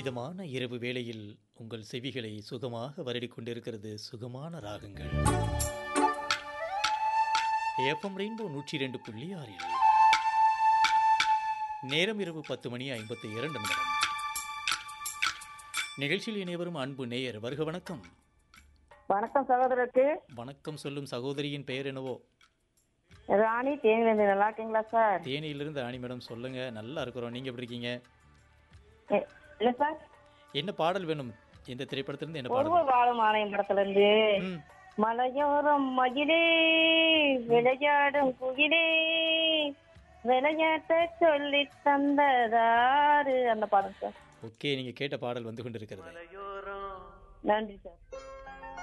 இதமான இரவு வேளையில் உங்கள் செவிகளை சுகமாக வருடிக் கொண்டிருக்கிறது சுகமான ராகங்கள் ஏப்பம் ரெயின்போ நூற்றி இரண்டு புள்ளி ஆறில் நேரம் இரவு பத்து மணி ஐம்பத்தி இரண்டு நிமிடம் நிகழ்ச்சியில் இணைவரும் அன்பு நேயர் வருக வணக்கம் வணக்கம் சகோதரருக்கு வணக்கம் சொல்லும் சகோதரியின் பெயர் என்னவோ ராணி தேனிலேருந்து நல்லா இருக்கீங்களா சார் தேனியிலிருந்து ஆணி மேடம் சொல்லுங்க நல்லா இருக்கிறோம் நீங்க எப்படி இருக்கீங்க எ- இல்ல சார் என்ன பாடல் வேணும் இந்த திரைப்படத்திலிருந்து என்ன பாடல் ஒருவர் வாழும் ஆலயம் படத்துல இருந்து ம் மலையோரம் மகிழே விளையாடும் குயிலே விளையாட்ட சொல்லி தந்ததாரு அந்த பாடம் சார் ஓகே நீங்க கேட்ட பாடல் வந்து கொண்டிருக்கிறது நன்றி சார்